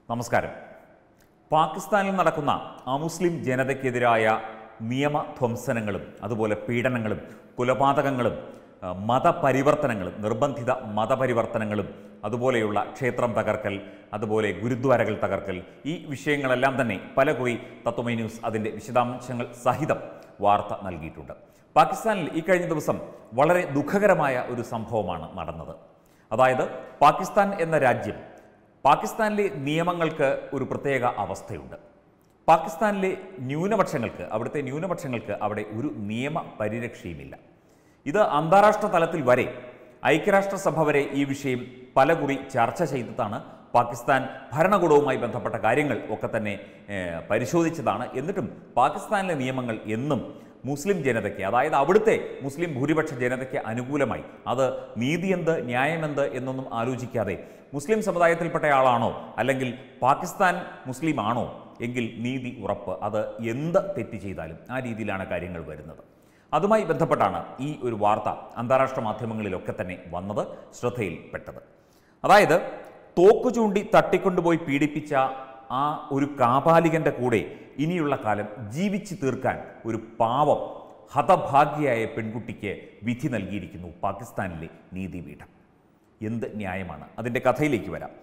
നമസ്കാരം പാകിസ്ഥാനിൽ നടക്കുന്ന അമുസ്ലിം ജനതയ്ക്കെതിരായ നിയമധ്വംസനങ്ങളും അതുപോലെ പീഡനങ്ങളും കൊലപാതകങ്ങളും ആ, മതപരിവർത്തനങ്ങളും നിർബന്ധിത മതപരിവർത്തനങ്ങളും അതുപോലെയുള്ള ക്ഷേത്രം തകർക്കൽ അതുപോലെ ഗുരുദ്വാരകൾ തകർക്കൽ ഈ വിഷയങ്ങളെല്ലാം തന്നെ പലകുറി തത്വമൈ ന്യൂസ് അതിൻ്റെ വിശദാംശങ്ങൾ സഹിതം വാർത്ത നൽകിയിട്ടുണ്ട് പാകിസ്ഥാനിൽ ഈ കഴിഞ്ഞ ദിവസം വളരെ ദുഃഖകരമായ ഒരു സംഭവമാണ് നടന്നത് അതായത് പാകിസ്ഥാൻ എന്ന രാജ്യം പാകിസ്ഥാനിലെ നിയമങ്ങൾക്ക് ഒരു പ്രത്യേക അവസ്ഥയുണ്ട് പാകിസ്ഥാനിലെ ന്യൂനപക്ഷങ്ങൾക്ക് അവിടുത്തെ ന്യൂനപക്ഷങ്ങൾക്ക് അവിടെ ഒരു നിയമ പരിരക്ഷയുമില്ല ഇത് അന്താരാഷ്ട്ര തലത്തിൽ വരെ ഐക്യരാഷ്ട്രസഭ വരെ ഈ വിഷയം പലകുറി ചർച്ച ചെയ്തതാണ് പാകിസ്ഥാൻ ഭരണകൂടവുമായി ബന്ധപ്പെട്ട കാര്യങ്ങൾ ഒക്കെ തന്നെ ഏഹ്, പരിശോധിച്ചതാണ് എന്നിട്ടും പാകിസ്ഥാനിലെ നിയമങ്ങൾ എന്നും മുസ്ലിം ജനതയ്ക്ക് അതായത് അവിടുത്തെ മുസ്ലിം ഭൂരിപക്ഷ ജനതയ്ക്ക് അനുകൂലമായി അത് നീതിയെന്ത് ന്യായമെന്ത് എന്നൊന്നും ആലോചിക്കാതെ മുസ്ലിം സമുദായത്തിൽപ്പെട്ടയാളാണോ അല്ലെങ്കിൽ പാകിസ്ഥാൻ മുസ്ലിം ആണോ എങ്കിൽ നീതി ഉറപ്പ് അത് എന്ത് തെറ്റ് ചെയ്താലും ആ രീതിയിലാണ് കാര്യങ്ങൾ വരുന്നത് അതുമായി ബന്ധപ്പെട്ടാണ് ഈ ഒരു വാർത്ത അന്താരാഷ്ട്ര മാധ്യമങ്ങളിലൊക്കെ തന്നെ വന്നത് ശ്രദ്ധയിൽപ്പെട്ടത് അതായത് തോക്കു ചൂണ്ടി തട്ടിക്കൊണ്ടുപോയി പീഡിപ്പിച്ച ആ ഒരു കാപാലികന്റെ കൂടെ ഇനിയുള്ള കാലം ജീവിച്ചു തീർക്കാൻ ഒരു പാവം ഹതഭാഗ്യയായ പെൺകുട്ടിക്ക് വിധി നൽകിയിരിക്കുന്നു പാകിസ്ഥാനിലെ നീതിപീഠം എന്ത് ന്യായമാണ് അതിൻ്റെ കഥയിലേക്ക് വരാം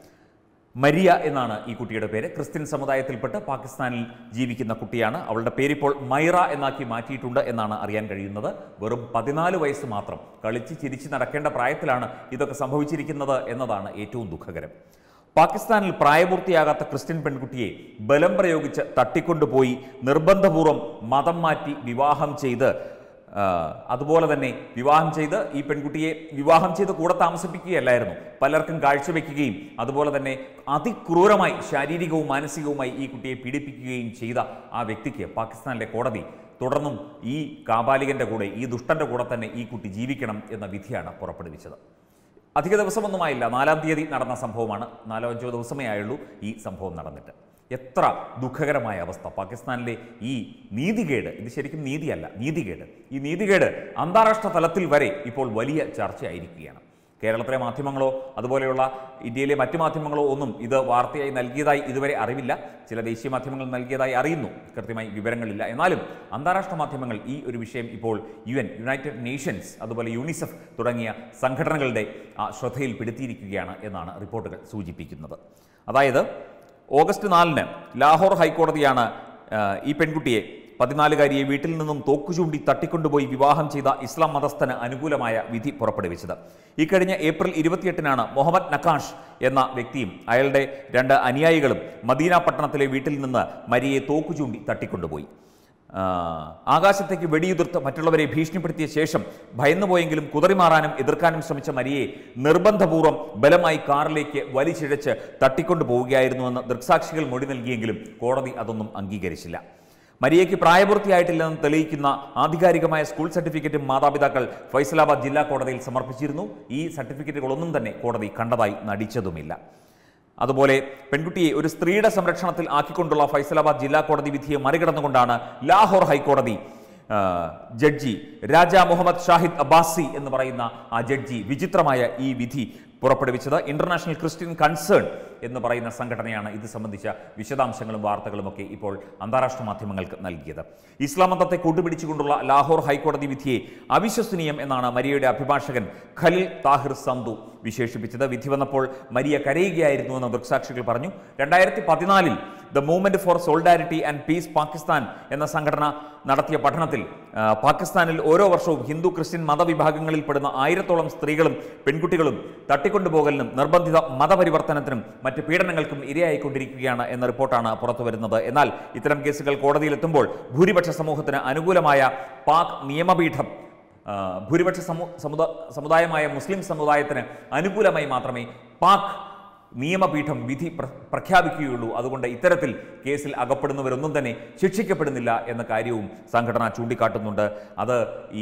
മരിയ എന്നാണ് ഈ കുട്ടിയുടെ പേര് ക്രിസ്ത്യൻ സമുദായത്തിൽപ്പെട്ട് പാകിസ്ഥാനിൽ ജീവിക്കുന്ന കുട്ടിയാണ് അവളുടെ പേരിപ്പോൾ മൈറ എന്നാക്കി മാറ്റിയിട്ടുണ്ട് എന്നാണ് അറിയാൻ കഴിയുന്നത് വെറും പതിനാല് വയസ്സ് മാത്രം കളിച്ച് ചിരിച്ച് നടക്കേണ്ട പ്രായത്തിലാണ് ഇതൊക്കെ സംഭവിച്ചിരിക്കുന്നത് എന്നതാണ് ഏറ്റവും ദുഃഖകരം പാകിസ്ഥാനിൽ പ്രായപൂർത്തിയാകാത്ത ക്രിസ്ത്യൻ പെൺകുട്ടിയെ ബലം പ്രയോഗിച്ച് തട്ടിക്കൊണ്ടുപോയി നിർബന്ധപൂർവ്വം മതം മാറ്റി വിവാഹം ചെയ്ത് ആ, അതുപോലെ തന്നെ വിവാഹം ചെയ്ത് ഈ പെൺകുട്ടിയെ വിവാഹം ചെയ്ത് കൂടെ താമസിപ്പിക്കുകയല്ലായിരുന്നു പലർക്കും കാഴ്ചവെക്കുകയും അതുപോലെ തന്നെ അതിക്രൂരമായി ശാരീരികവും മാനസികവുമായി ഈ കുട്ടിയെ പീഡിപ്പിക്കുകയും ചെയ്ത ആ വ്യക്തിക്ക് പാകിസ്ഥാനിലെ കോടതി തുടർന്നും ഈ കാപാലികന്റെ കൂടെ ഈ ദുഷ്ടന്റെ കൂടെ തന്നെ ഈ കുട്ടി ജീവിക്കണം എന്ന വിധിയാണ് പുറപ്പെടുവിച്ചത് അധിക ദിവസമൊന്നുമായില്ല നാലാം തീയതി നടന്ന സംഭവമാണ് നാലോ അഞ്ചോ ദിവസമേ ആയുള്ളൂ ഈ സംഭവം നടന്നിട്ട് എത്ര ദുഃഖകരമായ അവസ്ഥ പാകിസ്ഥാനിലെ ഈ നീതികേട് ഇത് ശരിക്കും നീതിയല്ല നീതികേട് ഈ നീതികേട് അന്താരാഷ്ട്ര തലത്തിൽ വരെ ഇപ്പോൾ വലിയ ചർച്ചയായിരിക്കുകയാണ് കേരളത്തിലെ മാധ്യമങ്ങളോ അതുപോലെയുള്ള ഇന്ത്യയിലെ മറ്റു മാധ്യമങ്ങളോ ഒന്നും ഇത് വാർത്തയായി നൽകിയതായി ഇതുവരെ അറിവില്ല ചില ദേശീയ മാധ്യമങ്ങൾ നൽകിയതായി അറിയുന്നു കൃത്യമായി വിവരങ്ങളില്ല എന്നാലും അന്താരാഷ്ട്ര മാധ്യമങ്ങൾ ഈ ഒരു വിഷയം ഇപ്പോൾ യു എൻ യുണൈറ്റഡ് നേഷൻസ് അതുപോലെ യൂണിസെഫ് തുടങ്ങിയ സംഘടനകളുടെ ആ, ശ്രദ്ധയിൽപ്പെടുത്തിയിരിക്കുകയാണ് എന്നാണ് റിപ്പോർട്ടുകൾ സൂചിപ്പിക്കുന്നത് അതായത് ഓഗസ്റ്റ് നാലിന് ലാഹോർ ഹൈക്കോടതിയാണ് ആ, ഈ പെൺകുട്ടിയെ പതിനാലുകാരിയെ വീട്ടിൽ നിന്നും തോക്കു ചൂണ്ടി തട്ടിക്കൊണ്ടുപോയി വിവാഹം ചെയ്ത ഇസ്ലാം മതസ്ഥന് അനുകൂലമായ വിധി പുറപ്പെടുവിച്ചത് ഇക്കഴിഞ്ഞ ഏപ്രിൽ ഇരുപത്തിയെട്ടിനാണ് മുഹമ്മദ് നക്കാഷ് എന്ന വ്യക്തിയും അയാളുടെ രണ്ട് അനുയായികളും മദീന പട്ടണത്തിലെ വീട്ടിൽ നിന്ന് മരിയെ തോക്കു ചൂണ്ടി തട്ടിക്കൊണ്ടുപോയി ആ, ആകാശത്തേക്ക് വെടിയുതിർത്ത് മറ്റുള്ളവരെ ഭീഷണിപ്പെടുത്തിയ ശേഷം ഭയന്നുപോയെങ്കിലും കുതറിമാറാനും എതിർക്കാനും ശ്രമിച്ച മരിയെ നിർബന്ധപൂർവ്വം ബലമായി കാറിലേക്ക് വലിച്ചിഴച്ച് തട്ടിക്കൊണ്ടു പോവുകയായിരുന്നുവെന്ന് ദൃക്സാക്ഷികൾ മൊഴി നൽകിയെങ്കിലും കോടതി അതൊന്നും അംഗീകരിച്ചില്ല മരിയയ്ക്ക് പ്രായപൂർത്തിയായിട്ടില്ലെന്ന് തെളിയിക്കുന്ന ആധികാരികമായ സ്കൂൾ സർട്ടിഫിക്കറ്റും മാതാപിതാക്കൾ ഫൈസലാബാദ് ജില്ലാ കോടതിയിൽ സമർപ്പിച്ചിരുന്നു ഈ സർട്ടിഫിക്കറ്റുകളൊന്നും തന്നെ കോടതി കണ്ടതായി നടിച്ചതുമില്ല അതുപോലെ പെൺകുട്ടിയെ ഒരു സ്ത്രീയുടെ സംരക്ഷണത്തിൽ ആക്കിക്കൊണ്ടുള്ള ഫൈസലാബാദ് ജില്ലാ കോടതി വിധിയെ മറികടന്നുകൊണ്ടാണ് ലാഹോർ ഹൈക്കോടതി ആ, ജഡ്ജി രാജ മുഹമ്മദ് ഷാഹിദ് അബ്ബാസി എന്ന് പറയുന്ന ആ ജഡ്ജി വിചിത്രമായ ഈ വിധി പുറപ്പെടുവിച്ചത് ഇന്റർനാഷണൽ ക്രിസ്ത്യൻ കൺസേൺ എന്ന് പറയുന്ന സംഘടനയാണ് ഇത് സംബന്ധിച്ച വിശദാംശങ്ങളും വാർത്തകളും ഒക്കെ ഇപ്പോൾ അന്താരാഷ്ട്ര മാധ്യമങ്ങൾക്ക് നൽകിയത് ഇസ്ലാം മതത്തെ കൂട്ടുപിടിച്ചുകൊണ്ടുള്ള ലാഹോർ ഹൈക്കോടതി വിധിയെ അവിശ്വസനീയം എന്നാണ് മരിയയുടെ അഭിഭാഷകൻ ഖലിൽ താഹിർ സന്തു വിശേഷിപ്പിച്ചത് വിധി വന്നപ്പോൾ മരിയ കരയുകയായിരുന്നുവെന്ന് ദൃക്സാക്ഷികൾ പറഞ്ഞു രണ്ടായിരത്തി പതിനാലിൽ the movement for solidarity and peace Pakistan എന്ന സംഘടന നടത്തിയ പഠനത്തിൽ ആ, പാകിസ്ഥാനിൽ ഓരോ വർഷവും ഹിന്ദു ക്രിസ്ത്യൻ മതവിഭാഗങ്ങളിൽ പെടുന്ന ആയിരത്തോളം സ്ത്രീകളും പെൺകുട്ടികളും തട്ടിക്കൊണ്ടുപോകലിനും നിർബന്ധിത മതപരിവർത്തനത്തിനും മറ്റ് പീഡനങ്ങൾക്കും ഇരയായിക്കൊണ്ടിരിക്കുകയാണ് എന്ന റിപ്പോർട്ടാണ് പുറത്തു വരുന്നത് എന്നാൽ ഇത്തരം കേസുകൾ കോടതിയിലെത്തുമ്പോൾ ഭൂരിപക്ഷ സമൂഹത്തിന് അനുകൂലമായ പാക് നിയമപീഠം ആ, ഭൂരിപക്ഷ സമു സമുദ സമുദായമായ മുസ്ലിം സമുദായത്തിന് അനുകൂലമായി മാത്രമേ പാക് നിയമപീഠം വിധി പ്ര- പ്രഖ്യാപിക്കുകയുള്ളൂ അതുകൊണ്ട് ഇത്തരത്തിൽ കേസിൽ അകപ്പെടുന്നവരൊന്നും തന്നെ ശിക്ഷിക്കപ്പെടുന്നില്ല എന്ന കാര്യവും സംഘടന ചൂണ്ടിക്കാട്ടുന്നുണ്ട് അത് ഈ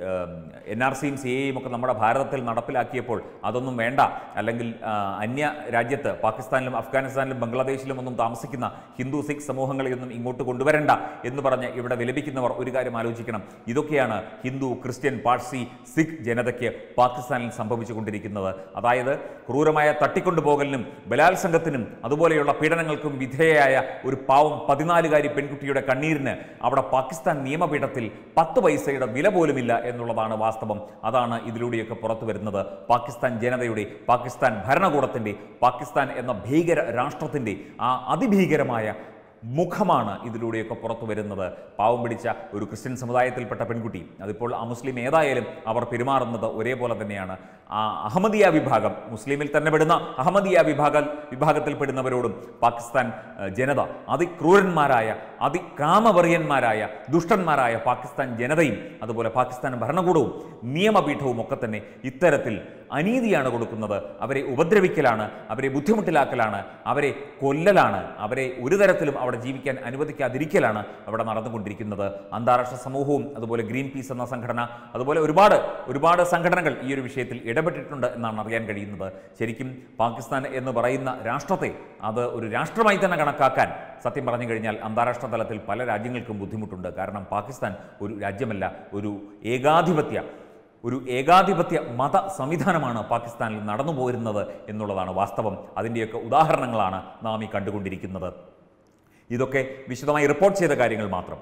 എൻ ആർ സിയും സി എയും ഒക്കെ നമ്മുടെ ഭാരതത്തിൽ നടപ്പിലാക്കിയപ്പോൾ അതൊന്നും വേണ്ട അല്ലെങ്കിൽ ആ, അന്യ രാജ്യത്ത് പാകിസ്ഥാനിലും അഫ്ഗാനിസ്ഥാനിലും ബംഗ്ലാദേശിലും ഒന്നും താമസിക്കുന്ന ഹിന്ദു സിഖ് സമൂഹങ്ങളെയൊന്നും ഇങ്ങോട്ട് കൊണ്ടുവരണ്ട എന്ന് പറഞ്ഞ് ഇവിടെ വിലപിക്കുന്നവർ ഒരു കാര്യം ആലോചിക്കണം ഇതൊക്കെയാണ് ഹിന്ദു ക്രിസ്ത്യൻ പാഴ്സി സിഖ് ജനതയ്ക്ക് പാകിസ്ഥാനിൽ സംഭവിച്ചുകൊണ്ടിരിക്കുന്നത് അതായത് ക്രൂരമായ തട്ടിക്കൊണ്ടുപോകലിനും ബലാത്സംഗത്തിനും അതുപോലെ അതുപോലെയുള്ള പീഡനങ്ങൾക്കും വിധേയയായ ഒരു പാവം പതിനാലുകാരി പെൺകുട്ടിയുടെ കണ്ണീരിന് അവിടെ പാകിസ്ഥാൻ നിയമപീഠത്തിൽ പത്ത് പൈസയുടെ വില പോലുമില്ല എന്നുള്ളതാണ് വാസ്തവം അതാണ് ഇതിലൂടെയൊക്കെ പുറത്തു വരുന്നത് പാകിസ്ഥാൻ ജനതയുടെ പാകിസ്ഥാൻ ഭരണകൂടത്തിൻ്റെ പാകിസ്ഥാൻ എന്ന ഭീകര രാഷ്ട്രത്തിൻ്റെ ആ അതിഭീകരമായ മുഖമാണ് ഇതിലൂടെയൊക്കെ പുറത്തു വരുന്നത് പാവം പിടിച്ച ഒരു ക്രിസ്ത്യൻ സമുദായത്തിൽപ്പെട്ട പെൺകുട്ടി അതിപ്പോൾ അമുസ്ലിം ഏതായാലും അവർ പെരുമാറുന്നത് ഒരേപോലെ തന്നെയാണ് ആ അഹമ്മദിയ വിഭാഗം മുസ്ലിമിൽ തന്നെ പെടുന്ന അഹമ്മദിയ വിഭാഗ വിഭാഗത്തിൽപ്പെടുന്നവരോടും പാകിസ്ഥാൻ ഏഹ്, ജനത അതിക്രൂരന്മാരായ അതികാമവറിയന്മാരായ ദുഷ്ടന്മാരായ പാകിസ്ഥാൻ ജനതയും അതുപോലെ പാകിസ്ഥാൻ ഭരണകൂടവും നിയമപീഠവും ഒക്കെ തന്നെ ഇത്തരത്തിൽ അനീതിയാണ് കൊടുക്കുന്നത് അവരെ ഉപദ്രവിക്കലാണ് അവരെ ബുദ്ധിമുട്ടിലാക്കലാണ് അവരെ കൊല്ലലാണ് അവരെ ഒരു തരത്തിലും അവിടെ ജീവിക്കാൻ അനുവദിക്കാതിരിക്കലാണ് അവിടെ നടന്നുകൊണ്ടിരിക്കുന്നത് അന്താരാഷ്ട്ര സമൂഹവും അതുപോലെ ഗ്രീൻ പീസ് എന്ന സംഘടന അതുപോലെ ഒരുപാട് ഒരുപാട് സംഘടനകൾ ഈ ഒരു വിഷയത്തിൽ ഇടപെട്ടിട്ടുണ്ട് എന്നാണ് അറിയാൻ കഴിയുന്നത് ശരിക്കും പാകിസ്ഥാൻ എന്ന് പറയുന്ന രാഷ്ട്രത്തെ അത് ഒരു രാഷ്ട്രമായി തന്നെ കണക്കാക്കാൻ സത്യം പറഞ്ഞു കഴിഞ്ഞാൽ അന്താരാഷ്ട്ര തലത്തിൽ പല രാജ്യങ്ങൾക്കും ബുദ്ധിമുട്ടുണ്ട് കാരണം പാകിസ്ഥാൻ ഒരു രാജ്യമല്ല ഒരു ഏകാധിപത്യ ഒരു ഏകാധിപത്യ മത സംവിധാനമാണ് പാകിസ്ഥാനിൽ നടന്നു പോരുന്നത് എന്നുള്ളതാണ് വാസ്തവം അതിൻ്റെയൊക്കെ ഉദാഹരണങ്ങളാണ് നാം ഈ കണ്ടുകൊണ്ടിരിക്കുന്നത് ഇതൊക്കെ വിശദമായി റിപ്പോർട്ട് ചെയ്ത കാര്യങ്ങൾ മാത്രം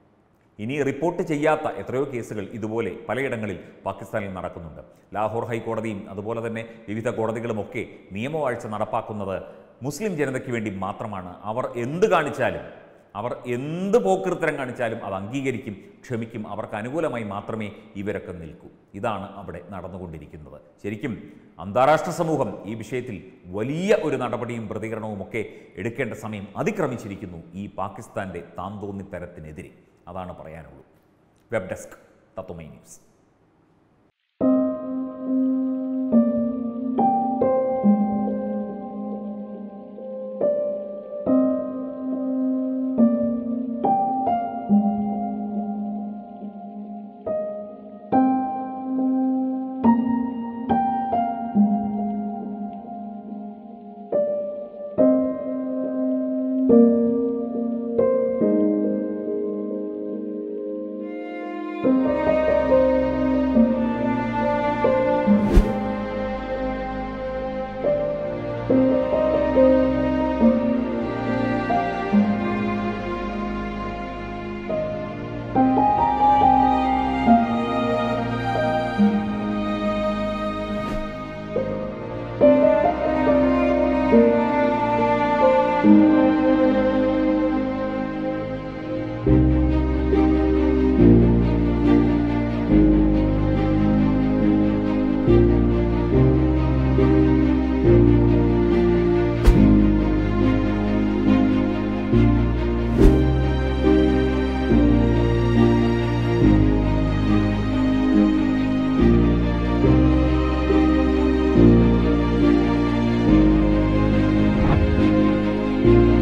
ഇനി റിപ്പോർട്ട് ചെയ്യാത്ത എത്രയോ കേസുകൾ ഇതുപോലെ പലയിടങ്ങളിൽ പാകിസ്ഥാനിൽ നടക്കുന്നുണ്ട് ലാഹോർ ഹൈക്കോടതിയും അതുപോലെ തന്നെ വിവിധ കോടതികളുമൊക്കെ നിയമവാഴ്ച നടപ്പാക്കുന്നത് മുസ്ലിം ജനതയ്ക്ക് വേണ്ടി മാത്രമാണ് അവർ എന്ത് കാണിച്ചാലും അവർ എന്ത് പോക്കൃത്തരം കാണിച്ചാലും അത് അംഗീകരിക്കും ക്ഷമിക്കും അവർക്ക് അനുകൂലമായി മാത്രമേ ഇവരൊക്കെ നിൽക്കൂ ഇതാണ് അവിടെ നടന്നുകൊണ്ടിരിക്കുന്നത് ശരിക്കും അന്താരാഷ്ട്ര സമൂഹം ഈ വിഷയത്തിൽ വലിയ ഒരു നടപടിയും പ്രതികരണവും ഒക്കെ എടുക്കേണ്ട സമയം അതിക്രമിച്ചിരിക്കുന്നു ഈ പാകിസ്ഥാൻ്റെ താന്തോന്നിത്തരത്തിനെതിരെ അതാണ് പറയാനുള്ളൂ web desk Tatwamayi news Thank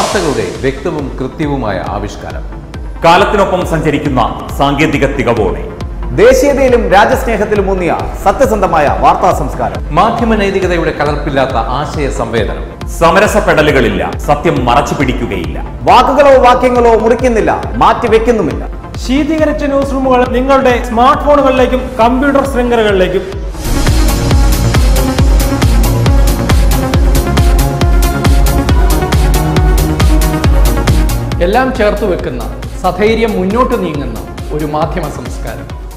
വാർത്തകളുടെ വ്യക്തവും കൃത്യവുമായ ആവിഷ്കാരം കാലത്തിനൊപ്പം സഞ്ചരിക്കുന്ന സാങ്കേതിക തികവോടെ ദേശീയതയിലും രാജ്യസ്നേഹത്തിലും ഊന്നിയ സത്യസന്ധമായ വാർത്താ സംസ്കാരം മാധ്യമ നൈതികതയുടെ കലർപ്പില്ലാത്ത ആശയ സംവേദനം സമരസപ്പെടലുകളില്ല സത്യം മറച്ചു പിടിക്കുകയില്ല വാക്കുകളോ വാക്യങ്ങളോ മുറിക്കുന്നില്ല മാറ്റിവെക്കുന്നുമില്ല ശീതീകരിച്ച ന്യൂസ് റൂമുകൾ നിങ്ങളുടെ സ്മാർട്ട് ഫോണുകളിലേക്കും കമ്പ്യൂട്ടർ ശൃംഖലകളിലേക്കും എല്ലാം ചേർത്ത് വെക്കുന്ന സധൈര്യം മുന്നോട്ട് നീങ്ങുന്ന ഒരു മാധ്യമ സംസ്കാരം